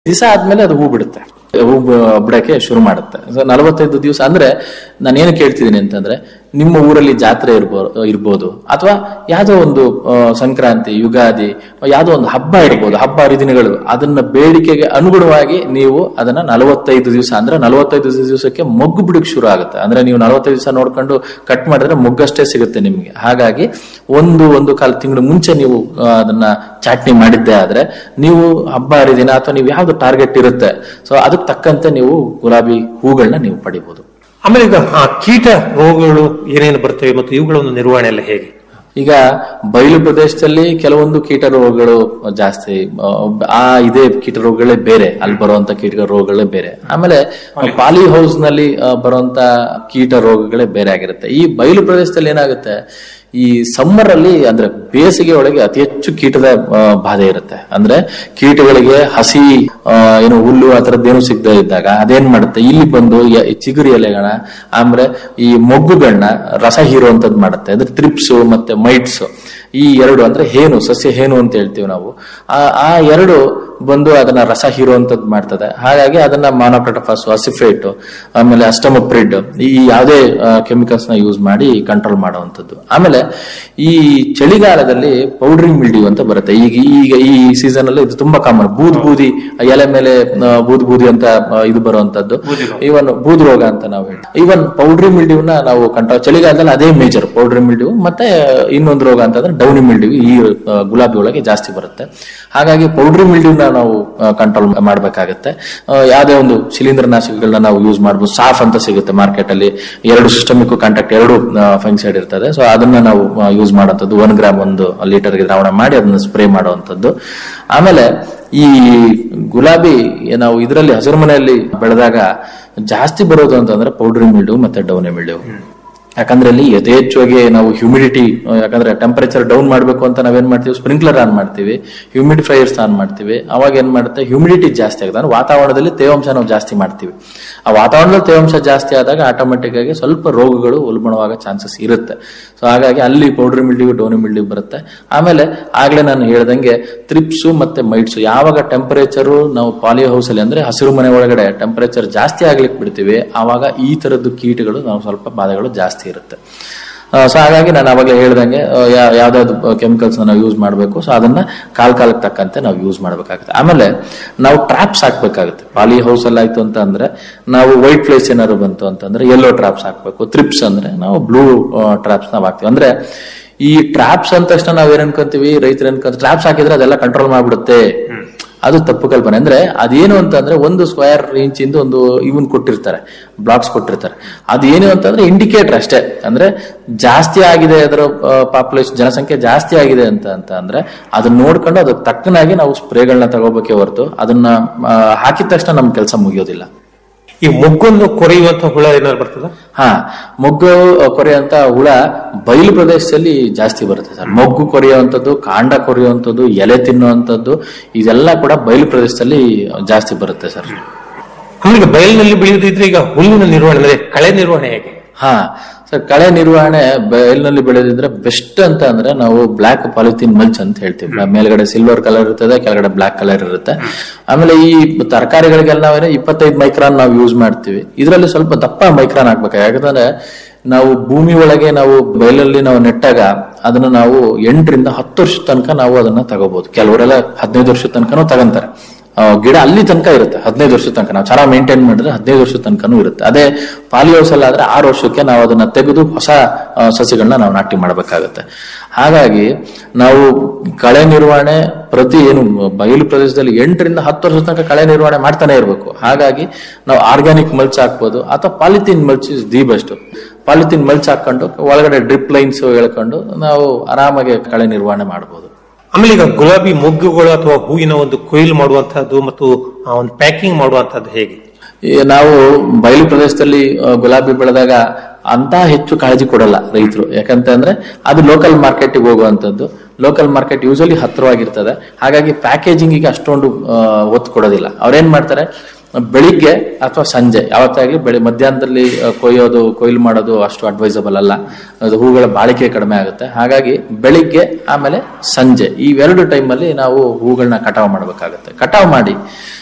ದಿವಸ ಆದ್ಮೇಲೆ ಅದು ಹೂ ಬಿಡುತ್ತೆ ಹೂ ಬ- ಬಿಡಕ್ಕೆ ಶುರು ಮಾಡುತ್ತೆ ಸೊ ನಲವತ್ತೈದು ದಿವಸ ಅಂದ್ರೆ ನಾನು ಏನು ಕೇಳ್ತಿದ್ದೀನಿ ಅಂತಂದ್ರೆ ನಿಮ್ಮ ಊರಲ್ಲಿ ಜಾತ್ರೆ ಇರ್ಬೋ ಇರ್ಬೋದು ಅಥವಾ ಯಾವ್ದೋ ಒಂದು ಆ, ಸಂಕ್ರಾಂತಿ ಯುಗಾದಿ ಯಾವ್ದೋ ಒಂದು ಹಬ್ಬ ಇರ್ಬೋದು ಹಬ್ಬ ಹರಿದಿನಗಳು ಅದನ್ನ ಬೇಡಿಕೆಗೆ ಅನುಗುಣವಾಗಿ ನೀವು ಅದನ್ನ ನಲವತ್ತೈದು ದಿವಸ ಅಂದ್ರೆ ನಲವತ್ತೈದು ದಿವಸಕ್ಕೆ ಮೊಗ್ಗು ಬಿಡಕ್ ಶುರು ಆಗುತ್ತೆ ಅಂದ್ರೆ ನೀವು ನಲವತ್ತೈದು ದಿವಸ ನೋಡ್ಕೊಂಡು ಕಟ್ ಮಾಡಿದ್ರೆ ಮೊಗ್ಗಷ್ಟೇ ಸಿಗುತ್ತೆ ನಿಮ್ಗೆ ಹಾಗಾಗಿ ಒಂದು ಒಂದು ಕಾಲ ತಿಂಗಳು ಮುಂಚೆ ನೀವು ಆ, ಅದನ್ನ ಚಾಟ್ನಿ ಮಾಡಿದ್ದೆ ಆದ್ರೆ ನೀವು ಹಬ್ಬ ಹರಿದಿನ ಅಥವಾ ನೀವು ಯಾವ್ದು ಟಾರ್ಗೆಟ್ ಇರುತ್ತೆ ಸೊ ಅದಕ್ಕೆ ತಕ್ಕಂತೆ ನೀವು ಗುಲಾಬಿ ಹೂಗಳನ್ನ ನೀವು ಪಡಿಬಹುದು ಆಮೇಲೆ ಈಗ ಆ ಕೀಟ ರೋಗಗಳು ಏನೇನು ಬರ್ತವೆ ಮತ್ತು ಇವುಗಳ ಒಂದು ನಿರ್ವಹಣೆ ಎಲ್ಲ ಹೇಗೆ ಈಗ ಬಯಲು ಪ್ರದೇಶದಲ್ಲಿ ಕೆಲವೊಂದು ಕೀಟ ರೋಗಗಳು ಜಾಸ್ತಿ ಆ, ಆ ಇದೇ ಕೀಟ ರೋಗಗಳೇ ಬೇರೆ ಅಲ್ಲಿ ಬರುವಂತ ಕೀಟ ರೋಗಗಳೇ ಬೇರೆ ಆಮೇಲೆ ಪಾಲಿ ಹೌಸ್ ನಲ್ಲಿ ಆ, ಬರುವಂತ ಕೀಟ ರೋಗಗಳೇ ಬೇರೆ ಆಗಿರುತ್ತೆ ಈ ಬಯಲು ಪ್ರದೇಶದಲ್ಲಿ ಏನಾಗುತ್ತೆ ಈ ಸಮ್ಮರ್ ಅಲ್ಲಿ ಅಂದ್ರೆ ಬೇಸಿಗೆ ಒಳಗೆ ಅತಿ ಹೆಚ್ಚು ಕೀಟದ ಆ, ಬಾಧೆ ಇರುತ್ತೆ ಅಂದ್ರೆ ಕೀಟಗಳಿಗೆ ಹಸಿ ಆ, ಏನು ಹುಲ್ಲು ಆ ಥರದ್ದೇನು ಸಿಗದೆ ಇದ್ದಾಗ ಅದೇನ್ ಮಾಡುತ್ತೆ ಇಲ್ಲಿ ಬಂದು ಯ- ಈ ಚಿಗುರು ಎಲೆಗಳ ಆಮೇಲೆ ಈ ಮೊಗ್ಗುಗಳನ್ನ ರಸ ಹೀರುವಂತದ್ದು ಮಾಡುತ್ತೆ ಅಂದ್ರೆ ತ್ರಿಪ್ಸು ಮತ್ತೆ ಮೈಟ್ಸ್ ಈ ಎರಡು ಅಂದ್ರೆ ಹೇನು ಸಸ್ಯ ಹೇನು ಅಂತ ಹೇಳ್ತೀವಿ ನಾವು ಆ ಆ ಎರಡು ಬಂದು ಅದನ್ನ ರಸ ಹೀರುವಂತದ್ದು ಮಾಡ್ತದೆ ಹಾಗಾಗಿ ಅದನ್ನ ಮಾನೋಕ್ರಟಫಾಸ್ ಅಸಿಫೇಟ್ ಆಮೇಲೆ ಅಸ್ಟಮಪ್ರಿಡ್ ಈ ಯಾವುದೇ ಕೆಮಿಕಲ್ಸ್ ನ ಯೂಸ್ ಮಾಡಿ ಕಂಟ್ರೋಲ್ ಮಾಡುವಂತದ್ದು ಆಮೇಲೆ ಈ ಚಳಿಗಾಲದಲ್ಲಿ ಪೌಡ್ರಿಂಗ್ ಮಿಲ್ಡಿಯು ಅಂತ ಬರುತ್ತೆ ಈಗ ಈಗ ಈ ಸೀಸನ್ ಅಲ್ಲಿ ಇದು ತುಂಬಾ ಕಾಮನ್ ಬೂದ್ ಬೂದಿ ಎಲೆ ಮೇಲೆ ಆ, ಬೂದ್ ಬೂದಿ ಅಂತ ಆ, ಇದು ಬರುವಂತದ್ದು ಇವನ್ ಬೂದ್ ರೋಗ ಅಂತ ನಾವು ಹೇಳಿ ಇವನ್ ಪೌಡ್ರಿ ಮಿಲ್ಡಿವ್ನ ನಾವು ಕಂಟ್ರೋಲ್ ಚಳಿಗಾಲದಲ್ಲಿ ಅದೇ ಮೇಜರ್ ಪೌಡ್ರಿ ಮಿಲ್ಡಿವ್ ಮತ್ತೆ ಇನ್ನೊಂದು ರೋಗ ಅಂತಂದ್ರೆ ಡೌನಿ ಮಿಲ್ಡಿವ್ ಈ ಆ, ಗುಲಾಬಿ ಒಳಗೆ ಜಾಸ್ತಿ ಬರುತ್ತೆ ಹಾಗಾಗಿ ಪೌಡ್ರಿ ಮಿಲ್ಡಿವ್ನ ನಾವು ಕಂಟ್ರೋಲ್ ಮಾಡಬೇಕಾಗತ್ತೆ ಯಾವುದೇ ಒಂದು ಶಿಲೀಂಧ್ರನಾಶಕಗಳನ್ನ ನಾವು ಯೂಸ್ ಮಾಡಬಹುದು ಸಾಫ್ ಅಂತ ಸಿಗುತ್ತೆ ಮಾರ್ಕೆಟ್ ಅಲ್ಲಿ ಎರಡು ಸಿಸ್ಟಮಿಕ್ ಕಾಂಟ್ಯಾಕ್ಟ್ ಎರಡು ಫಂಗ್ಸೈಡ್ ಇರ್ತದೆ ಸೊ ಅದನ್ನ ನಾವು ಯೂಸ್ ಮಾಡುವಂಥದ್ದು ಒನ್ ಗ್ರಾಮ್ ಒಂದು ಲೀಟರ್ಗೆ ದ್ರಾವಣ ಮಾಡಿ ಅದನ್ನ ಸ್ಪ್ರೇ ಮಾಡುವಂಥದ್ದು ಆಮೇಲೆ ಈ ಗುಲಾಬಿ ನಾವು ಇದರಲ್ಲಿ ಹಸಿರು ಮನೆಯಲ್ಲಿ ಬೆಳೆದಾಗ ಜಾಸ್ತಿ ಬರೋದು ಅಂತಂದ್ರೆ ಪೌಡ್ರಿ ಮಿಲ್ಡು ಮತ್ತೆ ಡೌನಿ ಮಿಲ್ಡು ಯಾಕಂದ್ರೆ ಅಲ್ಲಿ ಯಥೇಚ್ಛವಾಗಿ ನಾವು ಹ್ಯೂಮಿಡಿಟಿ ಯಾಕಂದ್ರೆ ಟೆಂಪರೇಚರ್ ಡೌನ್ ಮಾಡಬೇಕು ಅಂತ ನಾವೇನ್ ಮಾಡ್ತೀವಿ ಸ್ಪ್ರಿಂಕ್ಲರ್ ಆನ್ ಮಾಡ್ತೀವಿ ಹ್ಯೂಮಿಡಿಫೈಯರ್ಸ್ ಆನ್ ಮಾಡ್ತೀವಿ ಅವಾಗ ಏನ್ ಮಾಡುತ್ತೆ ಹ್ಯೂಮಿಡಿಟಿ ಜಾಸ್ತಿ ಆಗುತ್ತೆ ಅಂದ್ರೆ ವಾತಾವರಣದಲ್ಲಿ ತೇವಾಂಶ ನಾವು ಜಾಸ್ತಿ ಮಾಡ್ತೀವಿ ಆ ವಾತಾವರಣದಲ್ಲಿ ತೇವಾಂಶ ಜಾಸ್ತಿ ಆದಾಗ ಆಟೋಮೆಟಿಕ್ ಆಗಿ ಸ್ವಲ್ಪ ರೋಗಗಳು ಉಲ್ಬಣವಾಗ ಚಾನ್ಸಸ್ ಇರುತ್ತೆ ಸೊ ಹಾಗಾಗಿ ಅಲ್ಲಿ ಪೌಡ್ರಿ ಮಿಲ್ಡಿವ್ ಡೋನಿ ಮಿಲ್ಡಿವ್ ಬರುತ್ತೆ ಆಮೇಲೆ ಆಗ್ಲೇ ನಾನು ಹೇಳ್ದಂಗೆ ತ್ರಿಪ್ಸು ಮತ್ತೆ ಮೈಟ್ಸು ಯಾವಾಗ ಟೆಂಪರೇಚರು ನಾವು ಪಾಲಿ ಹೌಸ್ ಅಲ್ಲಿ ಅಂದ್ರೆ ಹಸಿರು ಮನೆ ಒಳಗಡೆ ಟೆಂಪರೇಚರ್ ಜಾಸ್ತಿ ಆಗ್ಲಿಕ್ಕೆ ಬಿಡ್ತೀವಿ ಆವಾಗ ಈ ತರದ್ದು ಕೀಟಗಳು ನಾವು ಸ್ವಲ್ಪ ಬಾಧೆಗಳು ಜಾಸ್ತಿ ಇರುತ್ತೆ ಸೊ ಹಾಗಾಗಿ ನಾನು ಅವಾಗಲೇ ಹೇಳ್ದಂಗೆ ಆ, ಯಾ- ಯಾವ್ದಾವ್ದು ಕೆಮಿಕಲ್ಸ್ ನಾವು ಯೂಸ್ ಮಾಡಬೇಕು ಸೊ ಅದನ್ನ ಕಾಲ್ ಕಾಲಕ್ಕೆ ತಕ್ಕಂತೆ ನಾವು ಯೂಸ್ ಮಾಡಬೇಕಾಗುತ್ತೆ ಆಮೇಲೆ ನಾವು ಟ್ರಾಪ್ಸ್ ಹಾಕ್ಬೇಕಾಗುತ್ತೆ ಪಾಲಿ ಹೌಸ್ ಅಲ್ಲಿ ಆಯ್ತು ಅಂತ ಅಂದ್ರೆ ನಾವು ವೈಟ್ ಫ್ಲೇಸ್ ಏನಾದ್ರು ಬಂತು ಅಂತಂದ್ರೆ ಯೆಲ್ಲೋ ಟ್ರಾಪ್ಸ್ ಹಾಕ್ಬೇಕು ತ್ರಿಪ್ಸ್ ಅಂದ್ರೆ ನಾವು ಬ್ಲೂ ಟ್ರಾಪ್ಸ್ ನಾವು ಹಾಕ್ತೀವಿ ಅಂದ್ರೆ ಈ ಟ್ರಾಪ್ಸ್ ಅಂದ ತಕ್ಷಣ ನಾವ್ ಏನ್ ಅನ್ಕೊಂತೀವಿ ರೈತರು ಅನ್ಕೊಂತ ಟ್ರಾಪ್ಸ್ ಹಾಕಿದ್ರೆ ಅದೆಲ್ಲ ಕಂಟ್ರೋಲ್ ಮಾಡ್ಬಿಡುತ್ತೆ ಅದು ತಪ್ಪು ಕಲ್ಪನೆ ಅಂದ್ರೆ ಅದೇನು ಅಂತಂದ್ರೆ ಒಂದು ಸ್ಕ್ವೇರ್ ಇಂಚ್ ಇಂದ ಒಂದು ಇವನ್ ಕೊಟ್ಟಿರ್ತಾರೆ ಬ್ಲಾಕ್ಸ್ ಕೊಟ್ಟಿರ್ತಾರೆ ಅದೇನು ಅಂತಂದ್ರೆ ಇಂಡಿಕೇಟರ್ ಅಷ್ಟೇ ಅಂದ್ರೆ ಜಾಸ್ತಿ ಆಗಿದೆ ಅದರ ಪಾಪ್ಯುಲೇಷನ್ ಜನಸಂಖ್ಯೆ ಜಾಸ್ತಿ ಆಗಿದೆ ಅಂತ ಅಂತ ಅಂದ್ರೆ ಅದನ್ನ ನೋಡ್ಕೊಂಡು ಅದಕ್ಕೆ ತಕ್ಕನಾಗಿ ನಾವು ಸ್ಪ್ರೇಗಳನ್ನ ತಗೋಬೇಕೇ ಹೊರತು ಅದನ್ನ ಆ, ಹಾಕಿದ ತಕ್ಷಣ ನಮ್ ಕೆಲಸ ಮುಗಿಯೋದಿಲ್ಲ ಈ ಮೊಗ್ಗನ್ನು ಕೊರೆಯುವಂತ ಹುಳ ಏನಾದ್ರು ಬರ್ತದ ಹಾ ಮೊಗ್ಗು ಕೊರೆಯುವಂತ ಹುಳ ಬಯಲು ಪ್ರದೇಶದಲ್ಲಿ ಜಾಸ್ತಿ ಬರುತ್ತೆ ಸರ್ ಮೊಗ್ಗು ಕೊರೆಯುವಂಥದ್ದು ಕಾಂಡ ಕೊರೆಯುವಂಥದ್ದು ಎಲೆ ತಿನ್ನುವಂಥದ್ದು ಇದೆಲ್ಲ ಕೂಡ ಬಯಲು ಪ್ರದೇಶದಲ್ಲಿ ಜಾಸ್ತಿ ಬರುತ್ತೆ ಸರ್ ಆಮೇಲೆ ಬಯಲಿನಲ್ಲಿ ಬೆಳೆಯುವುದಿದ್ರೆ ಈಗ ಹುಲ್ಲಿನ ನಿರ್ವಹಣೆ ಅಂದ್ರೆ ಕಳೆ ನಿರ್ವಹಣೆ ಹೇಗೆ ಹಾ ಸರ್ ಕಳೆ ನಿರ್ವಹಣೆ ಬಯಲಿನಲ್ಲಿ ಬೆಳೆದಿದ್ರೆ ಬೆಸ್ಟ್ ಅಂತ ಅಂದ್ರೆ ನಾವು ಬ್ಲಾಕ್ ಪಾಲಿಥಿನ್ ಮಲ್ಚ್ ಅಂತ ಹೇಳ್ತೀವಿ ಮೇಲ್ಗಡೆ ಸಿಲ್ವರ್ ಕಲರ್ ಇರ್ತದೆ ಕೆಳಗಡೆ ಬ್ಲಾಕ್ ಕಲರ್ ಇರುತ್ತೆ ಆಮೇಲೆ ಈ ತರಕಾರಿಗಳಿಗೆಲ್ಲ ನಾವೇನೋ ಇಪ್ಪತ್ತೈದು ಮೈಕ್ರಾನ್ ನಾವು ಯೂಸ್ ಮಾಡ್ತೀವಿ ಇದರಲ್ಲಿ ಸ್ವಲ್ಪ ದಪ್ಪ ಮೈಕ್ರಾನ್ ಹಾಕ್ಬೇಕು ಯಾಕಂದ್ರೆ ನಾವು ಭೂಮಿ ಒಳಗೆ ನಾವು ಬಯಲಲ್ಲಿ ನಾವು ನೆಟ್ಟಾಗ ಅದನ್ನ ನಾವು ಎಂಟರಿಂದ ಹತ್ತು ವರ್ಷದ ತನಕ ನಾವು ಅದನ್ನ ತಗೋಬಹುದು ಕೆಲವರೆಲ್ಲ ಹದಿನೈದು ವರ್ಷದ ತನಕನೂ ತಗೊಂತಾರೆ ಆ, ಗಿಡ ಅಲ್ಲಿ ತನಕ ಇರುತ್ತೆ ಹದಿನೈದು ವರ್ಷದ ತನಕ ನಾವು ಚೆನ್ನಾಗಿ ಮೇಂಟೈನ್ ಮಾಡಿದ್ರೆ ಹದಿನೈದು ವರ್ಷದ ತನಕನೂ ಇರುತ್ತೆ ಅದೇ ಪಾಲಿ ಹೌಸ್ ಅಲ್ಲಿ ಆದ್ರೆ ಆರು ವರ್ಷಕ್ಕೆ ನಾವು ಅದನ್ನ ತೆಗೆದು ಹೊಸ ಆ, ಸಸಿಗಳನ್ನ ನಾವು ನಾಟಿ ಮಾಡಬೇಕಾಗತ್ತೆ ಹಾಗಾಗಿ ನಾವು ಕಳೆ ನಿರ್ವಹಣೆ ಪ್ರತಿ ಏನು ಬಯಲು ಪ್ರದೇಶದಲ್ಲಿ ಎಂಟರಿಂದ ಹತ್ತು ವರ್ಷದ ತನಕ ಕಳೆ ನಿರ್ವಹಣೆ ಮಾಡ್ತಾನೆ ಇರಬೇಕು ಹಾಗಾಗಿ ನಾವು ಆರ್ಗ್ಯಾನಿಕ್ ಮಲ್ಚ್ ಹಾಕ್ಬೋದು ಅಥವಾ polythene mulch is the best polythene mulch ಹಾಕೊಂಡು ಒಳಗಡೆ ಡ್ರಿಪ್ ಲೈನ್ಸ್ ಎಳ್ಕೊಂಡು ನಾವು ಆರಾಮಾಗಿ ಕಳೆ ನಿರ್ವಹಣೆ ಮಾಡಬಹುದು ಆಮೇಲೆ ಈಗ ಗುಲಾಬಿ ಮೊಗ್ಗುಗಳು ಅಥವಾ ಹೂವಿನ ಒಂದು ಕೊಯ್ಲು ಮಾಡುವಂತಹದ್ದು ಮತ್ತು ಆ ಒಂದು ಪ್ಯಾಕಿಂಗ್ ಮಾಡುವಂತಹದ್ದು ಹೇಗೆ ಈ ನಾವು ಬಯಲು ಪ್ರದೇಶದಲ್ಲಿ ಆ, ಗುಲಾಬಿ ಬೆಳೆದಾಗ ಅಂತ ಹೆಚ್ಚು ಕಾಳಜಿ ಕೊಡಲ್ಲ ರೈತರು ಯಾಕಂತ ಅಂದ್ರೆ ಅದು ಲೋಕಲ್ ಮಾರ್ಕೆಟ್ಗೆ ಹೋಗುವಂತದ್ದು ಲೋಕಲ್ ಮಾರ್ಕೆಟ್ ಯೂಸಲಿ ಹತ್ತಿರವಾಗಿರ್ತದೆ ಹಾಗಾಗಿ ಪ್ಯಾಕೇಜಿಂಗಿಗೆ ಅಷ್ಟೊಂದು ಆ, ಒತ್ತು ಕೊಡೋದಿಲ್ಲ ಅವ್ರೇನ್ ಮಾಡ್ತಾರೆ ಬೆಳಿಗ್ಗೆ ಅಥವಾ ಸಂಜೆ ಯಾವತ್ತಾಗ್ಲಿ ಬೆಳಿ ಮಧ್ಯಾಹ್ನದಲ್ಲಿ ಆ, ಕೊಯ್ಯೋದು ಕೊಯ್ಲು ಮಾಡೋದು ಅಷ್ಟು ಅಡ್ವೈಸಬಲ್ ಅಲ್ಲ ಅದು ಹೂಗಳ ಬಾಳಿಕೆ ಕಡಿಮೆ ಆಗುತ್ತೆ ಹಾಗಾಗಿ ಬೆಳಿಗ್ಗೆ ಆಮೇಲೆ ಸಂಜೆ ಇವೆರಡು ಟೈಮಲ್ಲಿ ನಾವು ಹೂಗಳನ್ನ ಕಟಾವು ಮಾಡಬೇಕಾಗುತ್ತೆ ಕಟಾವು ಮಾಡಿ